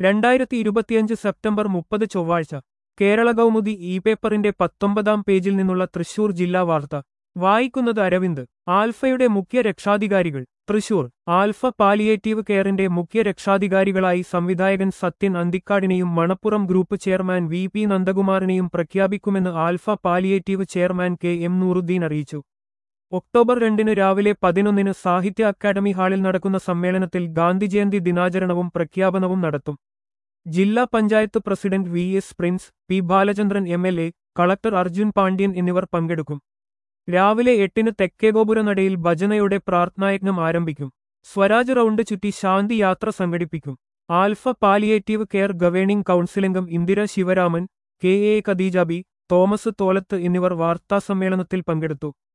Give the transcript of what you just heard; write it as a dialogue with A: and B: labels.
A: രണ്ടായിരത്തി ഇരുപത്തിയഞ്ച് സെപ്റ്റംബർ മുപ്പത് ചൊവ്വാഴ്ച കേരള കൗമുദി ഇ പേപ്പറിന്റെ പത്തൊമ്പതാം പേജിൽ നിന്നുള്ള തൃശൂർ ജില്ലാ വാർത്ത വായിക്കുന്നത് അരവിന്ദ് ആൽഫയുടെ മുഖ്യ രക്ഷാധികാരികൾ തൃശൂർ ആൽഫ പാലിയേറ്റീവ് കെയറിന്റെ മുഖ്യ രക്ഷാധികാരികളായി സംവിധായകൻ സത്യൻ അന്തിക്കാടിനെയും Manappuram group chairman V P നന്ദകുമാറിനെയും പ്രഖ്യാപിക്കുമെന്ന് Alpha palliative chairman K M Nooruddeen അറിയിച്ചു ഒക്ടോബർ രണ്ടിന് രാവിലെ പതിനൊന്നിന് സാഹിത്യ അക്കാദമി ഹാളിൽ നടക്കുന്ന സമ്മേളനത്തിൽ ഗാന്ധിജയന്തി ദിനാചരണവും പ്രഖ്യാപനവും നടത്തും ജില്ലാ panchayat president V S Prince P Balachandran M L A collector Arjun Pandian എന്നിവർ പങ്കെടുക്കും രാവിലെ എട്ടിന് തെക്കേഗോപുര നടയിൽ ഭജനയുടെ പ്രാർത്ഥനായജ്ഞം ആരംഭിക്കും സ്വരാജ് റൗണ്ട് ചുറ്റി ശാന്തി യാത്ര സംഘടിപ്പിക്കും ആൽഫ പാലിയേറ്റീവ് കെയർ ഗവേണിംഗ് കൗൺസിലംഗം Indira Sivaraman K A Khadeeja B Thomas Tholath എന്നിവർ വാർത്താസമ്മേളനത്തിൽ പങ്കെടുത്തു